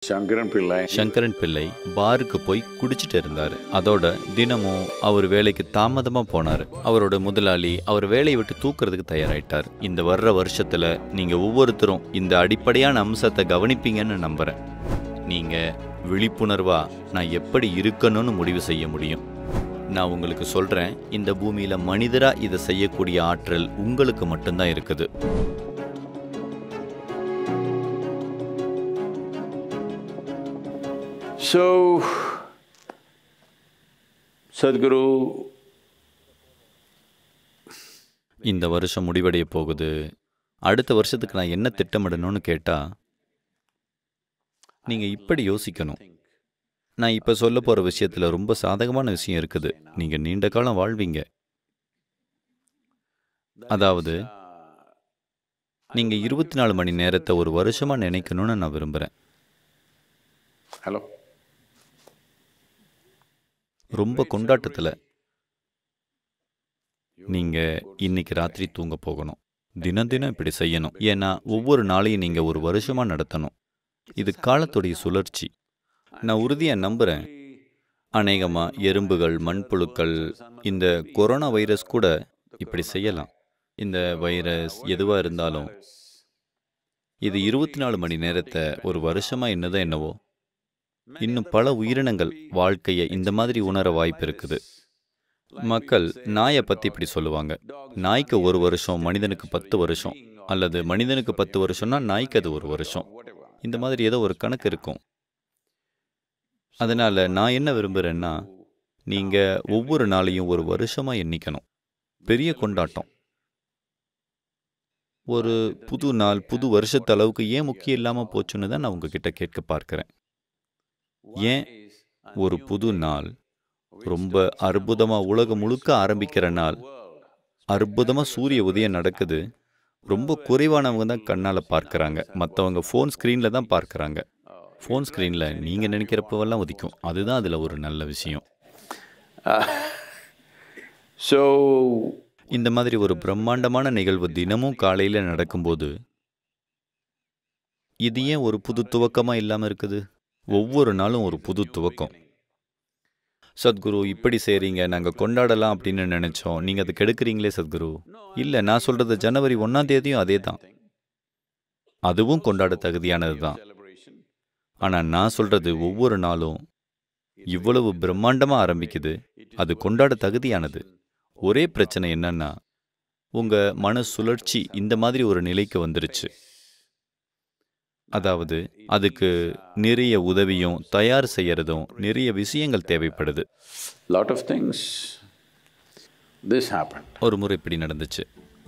சங்கரன் பிள்ளை சங்கரன் பிள்ளை பாருக்கு போய் குடிச்சிட்டு இருந்தாரு அதோட தினமும் அவர் வேலைக்கு தாமதமா போனாரு அவரோட முதலாளி அவர் வேலையை விட்டு தூக்குறதுக்கு தயாராயிட்டார் இந்த வர்ற வருஷத்துல நீங்க ஒவ்வொருத்தரும் இந்த அடிப்படையான அம்சத்தை கவனிப்பீங்கன்னு நம்புறேன் நீங்க விழிப்புணர்வா நான் எப்படி இருக்கணும்னு முடிவு செய்ய முடியும் நான் உங்களுக்கு சொல்றேன் இந்த பூமியில மனிதரா இதை செய்யக்கூடிய ஆற்றல் உங்களுக்கு மட்டும்தான் இருக்குது So, Sadhguru, இந்த வருஷம் முடிவடைய போகுது அடுத்த வருஷத்துக்கு நான் என்ன திட்டமிடணும்னு கேட்டா நீங்க இப்படி யோசிக்கணும் நான் இப்ப சொல்ல போற விஷயத்துல ரொம்ப சாதகமான விஷயம் இருக்குது நீங்க நீண்ட காலம் வாழ்வீங்க அதாவது நீங்க இருபத்தி நாலு மணி நேரத்தை ஒரு வருஷமா நினைக்கணும்னு நான் விரும்புறேன் hello. ரொம்ப கொண்டாட்டத்துல நீங்க இன்னைக்கு ராத்திரி தூங்க போகணும் தினம் தினம் இப்படி செய்யணும் ஏன்னா ஒவ்வொரு நாளையும் நீங்க ஒரு வருஷமா நடத்தணும் இது காலத்துடைய சுழற்சி நான் உறுதியா நம்புறேன் அநேகமா எறும்புகள் மண்புழுக்கள் இந்த கொரோனா வைரஸ் கூட இப்படி செய்யலாம் இந்த வைரஸ் எதுவா இருந்தாலும் இது இருபத்தி நாலு மணி நேரத்தை ஒரு வருஷமா என்னதான் என்னவோ இன்னும் பல உயிரினங்கள் வாழ்க்கையை இந்த மாதிரி உணர வாய்ப்பு இருக்குது மக்கள் நாயை பத்தி இப்படி சொல்லுவாங்க நாய்க்கு ஒரு வருஷம் மனிதனுக்கு பத்து வருஷம் அல்லது மனிதனுக்கு பத்து வருஷம்னா நாய்க்கு அது ஒரு வருஷம் இந்த மாதிரி ஏதோ ஒரு கணக்கு இருக்கும் அதனால நான் என்ன விரும்புறேன்னா நீங்க ஒவ்வொரு நாளையும் ஒரு வருஷமா எண்ணிக்கணும் பெரிய கொண்டாட்டம் ஒரு புது நாள் புது வருஷத்து அளவுக்கு ஏன் முக்கியம் இல்லாம போச்சுன்னு தான் நான் உங்ககிட்ட கேட்க பார்க்கிறேன் ஏன் ஒரு புது நாள் ரொம்ப அற்புதமா உலகம் முழுக்க ஆரம்பிக்கிற நாள் அற்புதமா சூரிய உதயம் நடக்குது ரொம்ப குறைவானவங்க தான் கண்ணால பார்க்கறாங்க மற்றவங்க ஃபோன் ஸ்க்ரீன்ல தான் பார்க்கறாங்க ஃபோன் ஸ்க்ரீன்ல நீங்க நினைக்கிறப்பவெல்லாம் உதிக்கும் அதுதான் அதுல ஒரு நல்ல விஷயம் So, இந்த மாதிரி ஒரு பிரம்மாண்டமான நிகழ்வு தினமும் காலையில நடக்கும்போது இது ஏன் ஒரு புது துவக்கமா இல்லாம இருக்குது ஒவ்வொரு நாளும் ஒரு புது துவக்கம் சத்குரு இப்படி செய்றீங்க நாங்க கொண்டாடலாம் அப்படின்னு நினைச்சோம் நீங்க அதை கெடுக்குறீங்களே சத்குரு இல்ல நான் சொல்றது ஜனவரி ஒன்னாம் தேதியும் அதே தான் அதுவும் கொண்டாட தகுதியானது தான் ஆனா நான் சொல்றது ஒவ்வொரு நாளும் இவ்வளவு பிரம்மாண்டமா ஆரம்பிக்குது அது கொண்டாட தகுதியானது ஒரே பிரச்சனை என்னன்னா உங்க மன சுழற்சி இந்த மாதிரி ஒரு நிலைக்கு வந்துருச்சு அதாவது அதுக்கு நிறைய உதவியும் தயார் செய்யறதும் நிறைய விஷயங்கள் தேவைப்படுது lot of things. This happened. ஒரு முறை இப்படி நடந்துச்சு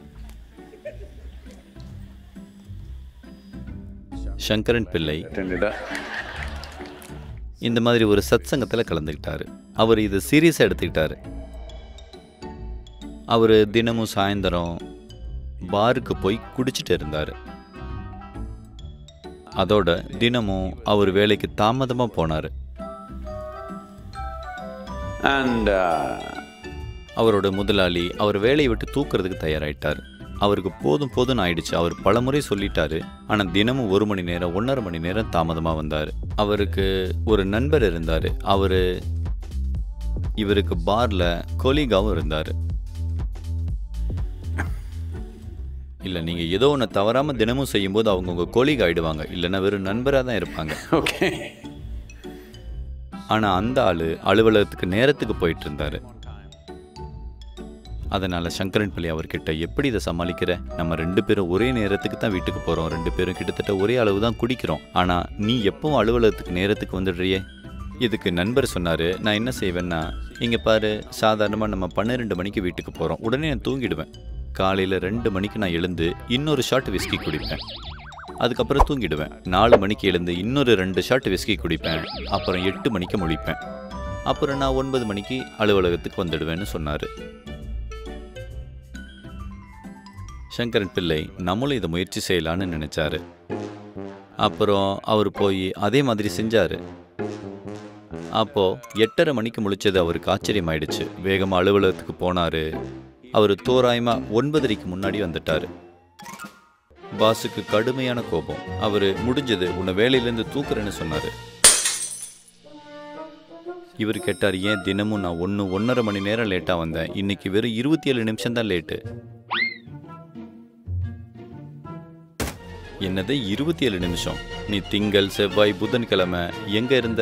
சங்கரன் பிள்ளை Attended a இந்த மாதிரி ஒரு சத்சங்கத்தில் கலந்துக்கிட்டாரு அவர் இது சீரியஸாக எடுத்துக்கிட்டாரு அவர் தினமும் சாயந்தரம் பாருக்கு போய் குடிச்சிட்டு இருந்தார் அதோட தினமும் அவர் வேலைக்கு தாமதமாக போனார் and uh, அவரோட முதலாளி அவர் வேலையை விட்டு தூக்குறதுக்கு தயாராயிட்டார் அவருக்கு போதும் போதும்னு ஆயிடுச்சு அவர் பலமுறை சொல்லிட்டாரு ஆனா தினமும் ஒரு மணி நேரம் ஒன்றரை மணி நேரம் தாமதமா வந்தார் அவருக்கு ஒரு நண்பர் இருந்தாரு அவரு இவருக்கு பார்ல கொலிகாவும் இருந்தாரு இல்ல நீங்க ஏதோ ஒன்று தவறாம தினமும் செய்யும்போது அவங்க உங்க கொலிக் ஆயிடுவாங்க இல்லைன்னா வெறும் நண்பரா தான் இருப்பாங்க okay. ஆனா அந்த ஆளு அலுவலகத்துக்கு நேரத்துக்கு போயிட்டு இருந்தாரு அதனால சங்கரன் பிள்ளை அவர்கிட்ட எப்படி இதை சமாளிக்கிற நம்ம ரெண்டு பேரும் ஒரே நேரத்துக்கு தான் வீட்டுக்கு போறோம் ரெண்டு பேரும் கிட்டத்தட்ட ஒரே அளவு தான் குடிக்கிறோம் ஆனா நீ எப்பவும் அலுவலகத்துக்கு நேரத்துக்கு வந்துடுறியே இதுக்கு நண்பர் சொன்னாரு நான் என்ன செய்வேன்னா இங்க பாரு சாதாரணமா நம்ம பன்னிரெண்டு மணிக்கு வீட்டுக்கு போறோம் உடனே நான் தூங்கிடுவேன் காலையில ரெண்டு மணிக்கு நான் எழுந்து இன்னொரு ஷாட் விஸ்கி குடிப்பேன் அதுக்கப்புறம் தூங்கிடுவேன் நாலு மணிக்கு எழுந்து இன்னொரு ரெண்டு ஷாட் விஸ்கி குடிப்பேன் அப்புறம் எட்டு மணிக்கு முழிப்பேன் அப்புறம் நான் ஒன்பது மணிக்கு அலுவலகத்துக்கு வந்துடுவேன்னு சொன்னார் சங்கரன் பிள்ளை நம்மளும் இதை முயற்சி செய்யலான்னு நினைச்சாரு அப்புறம் அவர் போய் அதே மாதிரி செஞ்சாரு அப்போ எட்டரை மணிக்கு முழிச்சது அவருக்கு ஆச்சரியமாயிடுச்சு வேகமா அலுவலகத்துக்கு போனாரு அவர் தோராயமா ஒன்பதரைக்கு முன்னாடி வந்துட்டாரு பாஸுக்கு கடுமையான கோபம் அவரு முடிஞ்சது உன்னை வேலையிலேருந்து தூக்குறேன்னு சொன்னாரு இவர் கேட்டார் ஏன் தினமும் நான் ஒன்று ஒன்றரை மணி நேரம் லேட்டாக வந்தேன் இன்னைக்கு வெறும் இருபத்தி ஏழு நிமிஷம் தான் லேட்டு என்னது இருபத்தி ஏழு நிமிஷம் நீ திங்கள் செவ்வாய் புதன்கிழமை எங்க இருந்த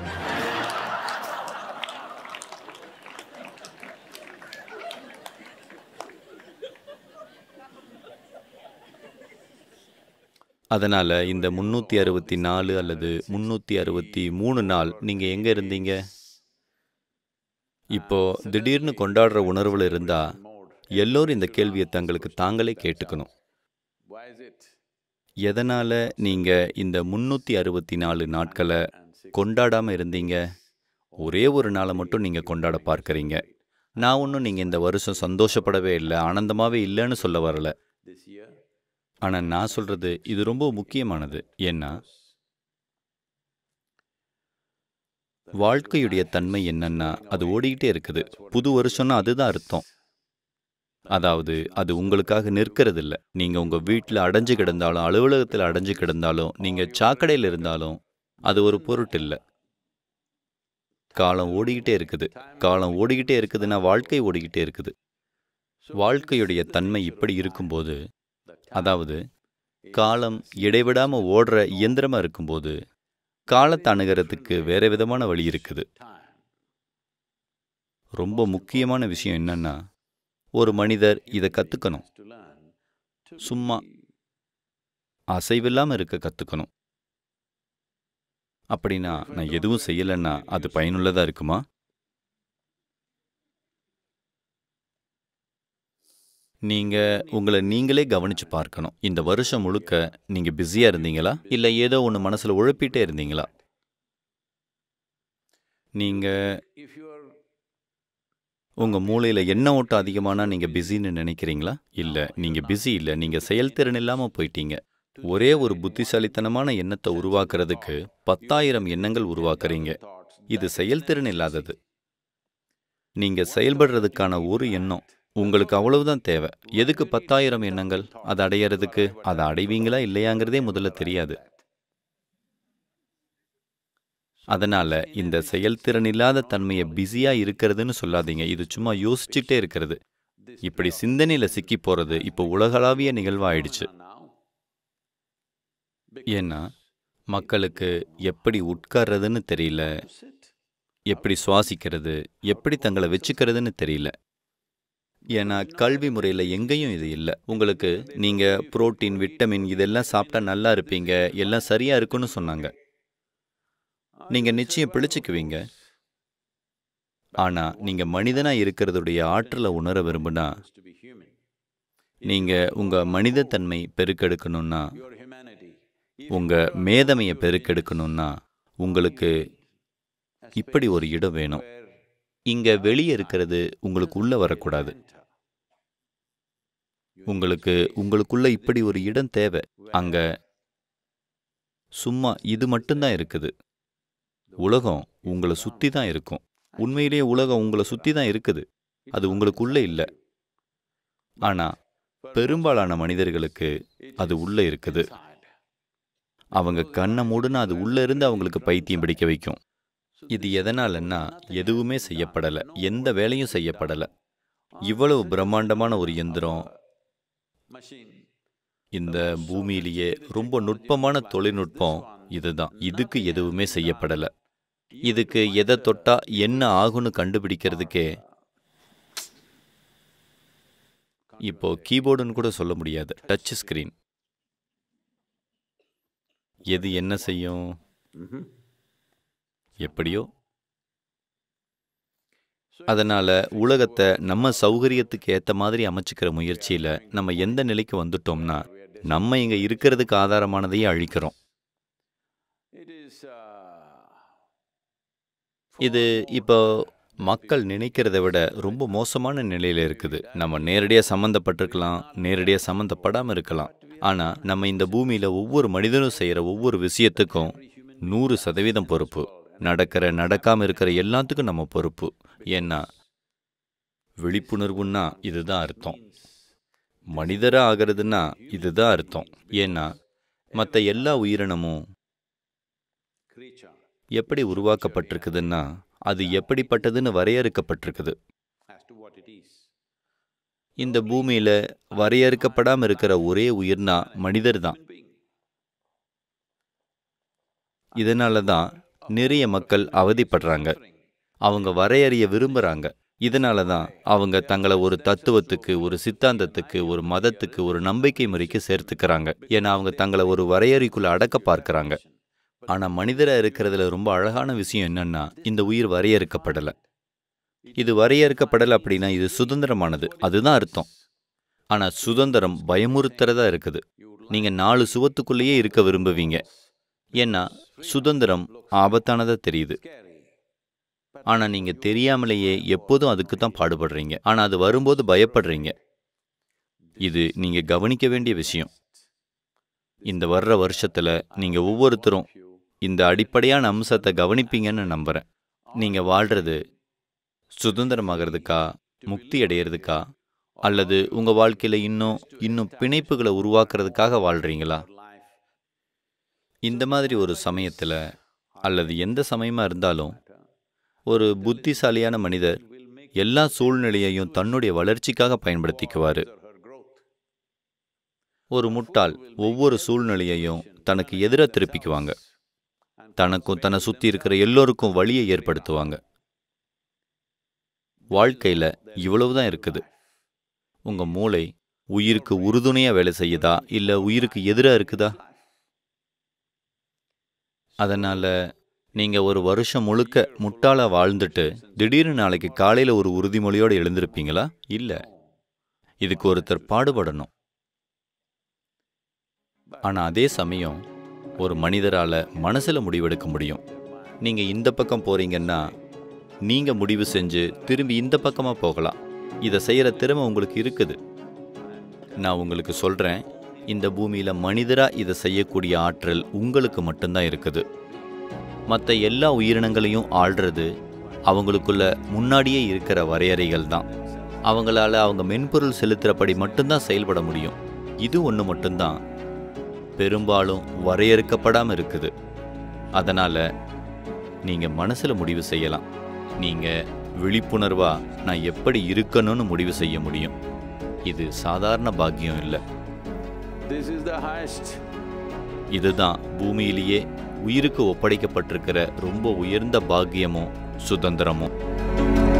அதனால இந்த முன்னூத்தி அறுபத்தி நாலு அல்லது முன்னூத்தி அறுபத்தி மூணு நாள் நீங்க எங்க இருந்தீங்க இப்போ திடீர்னு கொண்டாடுற உணர்வுல இருந்தா எல்லோரும் இந்த கேள்வியை தங்களுக்கு தாங்களே கேட்டுக்கணும் Why is it? எதனால நீங்க இந்த முன்னூத்தி அறுபத்தி நாலு நாட்களை கொண்டாடாம இருந்தீங்க ஒரே ஒரு நாளை மட்டும் நீங்க கொண்டாட பார்க்கறீங்க நான் ஒன்றும் நீங்க இந்த வருஷம் சந்தோஷப்படவே இல்லை ஆனந்தமாவே இல்லைன்னு சொல்ல வரல This year? ஆனா நான் சொல்றது இது ரொம்ப முக்கியமானது ஏன்னா வாழ்க்கையுடைய தன்மை என்னன்னா அது ஓடிக்கிட்டே இருக்குது புது வருஷம்னா அதுதான் அர்த்தம் அதாவது அது உங்களுக்காக நிற்கிறது இல்ல நீங்க உங்க வீட்டில் அடைஞ்சு கிடந்தாலும் அலுவலகத்தில் அடைஞ்சு கிடந்தாலும் நீங்க சாக்கடையில் இருந்தாலும் அது ஒரு பொருட்டு இல்ல காலம் ஓடிக்கிட்டே இருக்குது காலம் ஓடிக்கிட்டே இருக்குதுன்னா வாழ்க்கை ஓடிக்கிட்டே இருக்குது வாழ்க்கையுடைய தன்மை இப்படி இருக்கும்போது அதாவது காலம் இடைவிடாம ஓடுற இயந்திரமா இருக்கும்போது காலத்தை அணுகிறதுக்கு வேற விதமான வழி இருக்குது Time. ரொம்ப முக்கியமான விஷயம் என்னன்னா ஒரு மனிதர் இதை கத்துக்கணும் To learn to சும்மா அசைவில்லாம இருக்க கத்துக்கணும் அப்படின்னா நான் எதுவும் செய்யலைன்னா அது பயனுள்ளதா இருக்குமா நீங்க உங்களை நீங்களே கவனிச்சு பார்க்கணும் இந்த வருஷம் முழுக்க நீங்க பிஸியா இருந்தீங்களா இல்ல ஏதோ ஒன்று மனசுல உழப்பிட்டே இருந்தீங்களா நீங்க If you are உங்க மூளையில எண்ண ஓட்டம் அதிகமானா நீங்க பிஸின்னு நினைக்கிறீங்களா இல்ல நீங்க பிஸி இல்ல நீங்க செயல்திறன் இல்லாம போயிட்டீங்க ஒரே ஒரு புத்திசாலித்தனமான எண்ணத்தை உருவாக்குறதுக்கு பத்தாயிரம் எண்ணங்கள் உருவாக்குறீங்க thoughts இது செயல்திறன் இல்லாதது நீங்க செயல்படுறதுக்கான ஒரு எண்ணம் உங்களுக்கு அவ்வளவுதான் தேவை எதுக்கு பத்தாயிரம் எண்ணங்கள் அதை அடையறதுக்கு அதை அடைவீங்களா இல்லையாங்கிறதே முதல்ல தெரியாது அதனால இந்த செயல்திறன் இல்லாத தன்மையை பிஸியா இருக்கிறதுன்னு சொல்லாதீங்க இது சும்மா யோசிச்சுட்டே இருக்கிறது இப்படி சிந்தனையில சிக்கி போறது இப்போ உலகளாவிய நிகழ்வாயிடுச்சு now ஏன்னா மக்களுக்கு எப்படி உட்கார்றதுன்னு தெரியல sit எப்படி சுவாசிக்கிறது எப்படி தங்களை வச்சுக்கிறதுன்னு தெரியல ஏன்னா கல்வி முறையில் எங்கேயும் இது இல்லை உங்களுக்கு நீங்க புரோட்டீன் விட்டமின் இதெல்லாம் சாப்பிட்டா நல்லா இருப்பீங்க எல்லாம் சரியா இருக்குன்னு சொன்னாங்க நீங்க நிச்சயம் பிழைச்சுக்குவீங்க ஆனா நீங்க மனிதனா இருக்கிறதுடைய ஆற்றலை உணர விரும்புனா to be human. நீங்க உங்க மனிதத்தன்மை பெருக்கெடுக்கணும்னா Your humanity. உங்க மேதமையை பெருக்கெடுக்கணும்னா உங்களுக்கு இப்படி ஒரு இடம் வேணும் இங்க வெளியே இருக்கிறது உங்களுக்கு உள்ள வரக்கூடாது உங்களுக்கு உங்களுக்குள்ள இப்படி ஒரு இடம் தேவை அங்க சும்மா இது மட்டும்தான் இருக்குது உலகம் உங்களை சுத்தி தான் இருக்கும் உண்மையிலேயே உலகம் உங்களை சுத்தி தான் இருக்குது அது உங்களுக்குள்ள இல்லை ஆனா பெரும்பாலான மனிதர்களுக்கு அது உள்ள இருக்குது அவங்க கண்ணை மூடுனா அது உள்ள இருந்து அவங்களுக்கு பைத்தியம் பிடிக்க வைக்கும் இது எதனாலன்னா எதுவுமே செய்யப்படல எந்த வேலையும் செய்யப்படல இவ்வளவு பிரம்மாண்டமான ஒரு எந்திரம் Machine. இந்த பூமியிலேயே ரொம்ப நுட்பமான தொழில்நுட்பம் இதுதான் இதுக்கு எதுவுமே செய்யப்படல இதுக்கு எதை தொட்டா என்ன ஆகும்னு கண்டுபிடிக்கிறதுக்கே இப்போ கீபோர்டுன்னு கூட சொல்ல முடியாது டச் ஸ்கிரீன் எது என்ன செய்யும் Mhm. எப்படியோ அதனால உலகத்தை நம்ம சௌகரியத்துக்கு ஏத்த மாதிரி அமைச்சுக்கிற முயற்சியில நம்ம எந்த நிலைக்கு வந்துட்டோம்னா நம்ம இங்க இருக்கிறதுக்கு ஆதாரமானதையே அழிக்கிறோம் It is. Uh, இது இப்போ மக்கள் நினைக்கிறத விட ரொம்ப மோசமான நிலையில இருக்குது நம்ம நேரடியாக சம்மந்தப்பட்டிருக்கலாம் நேரடியாக சம்மந்தப்படாம இருக்கலாம் ஆனா நம்ம இந்த பூமியில ஒவ்வொரு மனிதனும் செய்யற ஒவ்வொரு விஷயத்துக்கும் நூறு சதவீதம் பொறுப்பு நடக்கிற நடக்காம இருக்கிற எல்லாத்துக்கும் நம்ம பொறுப்பு ஏன்னா விழிப்புணர்வுன்னா இதுதான் அர்த்தம் மனிதரா ஆகிறதுன்னா இதுதான் அர்த்தம் ஏன்னா மற்ற எல்லா உயிரினமும் creature எப்படி உருவாக்கப்பட்டிருக்குதுன்னா அது எப்படிப்பட்டதுன்னு வரையறுக்கப்பட்டிருக்குது as to what it is. இந்த பூமியில வரையறுக்கப்படாம இருக்கிற ஒரே உயிர்னா மனிதர் தான் Human being. இதனால தான் நிறைய மக்கள் அவதிப்படுறாங்க அவங்க வரையறைய விரும்புறாங்க இதனால தான் அவங்க தங்களை ஒரு தத்துவத்துக்கு ஒரு சித்தாந்தத்துக்கு ஒரு மதத்துக்கு ஒரு நம்பிக்கை முறைக்கு சேர்த்துக்கிறாங்க ஏன்னா அவங்க தங்களை ஒரு வரையறைக்குள்ள அடக்க பார்க்கறாங்க ஆனா மனிதரா இருக்கிறதுல ரொம்ப அழகான விஷயம் என்னன்னா இந்த உயிர் வரையறுக்கப்படல இது வரையறுக்கப்படல அப்படின்னா இது சுதந்திரமானது அதுதான் அர்த்தம் ஆனா சுதந்திரம் பயமுறுத்துறதா இருக்குது நீங்க நாலு சுவத்துக்குள்ளேயே இருக்க விரும்புவீங்க ஏன்னா சுதந்திரம் ஆபத்தானதா தெரியுது Scary. ஆனா நீங்க தெரியாமலேயே எப்போதும் அதுக்கு தான் பாடுபடுறீங்க ஆனா அது வரும்போது பயப்படுறீங்க இது நீங்க கவனிக்க வேண்டிய விஷயம் இந்த வர்ற வருஷத்துல நீங்க ஒவ்வொருத்தரும் இந்த அடிப்படையான அம்சத்தை கவனிப்பீங்கன்னு நம்புறேன் நீங்க வாழ்றது சுதந்திரமாகிறதுக்கா முக்தி அடையிறதுக்கா அல்லது உங்க வாழ்க்கையில இன்னும் இன்னும் பிணைப்புகளை உருவாக்குறதுக்காக வாழ்றீங்களா Life இந்த மாதிரி ஒரு சமயத்துல அல்லது எந்த சமயமா இருந்தாலும் ஒரு புத்திசாலியான மனிதர் எல்லா சூழ்நிலையையும் தன்னுடைய வளர்ச்சிக்காக பயன்படுத்திக்குவாரு or her growth. ஒரு முட்டாள் ஒவ்வொரு சூழ்நிலையையும் தனக்கு எதிராக திருப்பிக்குவாங்க தனக்கும் தன்னை சுத்தி இருக்கிற எல்லோருக்கும் வழியை ஏற்படுத்துவாங்க வாழ்க்கையில இவ்வளவுதான் இருக்குது உங்க மூளை உயிருக்கு உறுதுணையா வேலை செய்யுதா இல்ல உயிருக்கு எதிரா இருக்குதா அதனால நீங்க ஒரு வருஷம் முழுக்க முட்டாளா வாழ்ந்துட்டு திடீர்னு நாளைக்கு காலையில ஒரு உறுதிமொழியோட எழுந்திருப்பீங்களா இல்ல இதுக்கு ஒருத்தர் பாடுபடணும் ஆனா அதே சமயம் ஒரு மனிதரால மனசுல முடிவெடுக்க முடியும் நீங்க இந்த பக்கம் போறீங்கன்னா நீங்க முடிவு செஞ்சு திரும்பி இந்த பக்கமா போகலாம் இதை செய்யற திறமை உங்களுக்கு இருக்குது நான் உங்களுக்கு சொல்றேன் இந்த பூமியில மனிதரா இதை செய்யக்கூடிய ஆற்றல் உங்களுக்கு மட்டும்தான் இருக்குது மற்ற எல்லா உயிரினங்களையும் ஆள்றது அவங்களுக்குள்ள முன்னாடியே இருக்கிற வரையறைகள் தான் அவங்களால அவங்க மென்பொருள் செலுத்துறபடி மட்டும்தான் செயல்பட முடியும் இது ஒன்று மட்டும்தான் பெரும்பாலும் வரையறுக்கப்படாம இருக்குது அதனால நீங்க மனசுல முடிவு செய்யலாம் நீங்க விழிப்புணர்வா நான் எப்படி இருக்கணும்னு முடிவு செய்ய முடியும் இது சாதாரண பாக்கியம் இல்லை This is the highest இதுதான் பூமியிலேயே உயிருக்கு ஒப்படைக்கப்பட்டிருக்கிற ரொம்ப உயர்ந்த பாக்கியமும் சுதந்திரமும்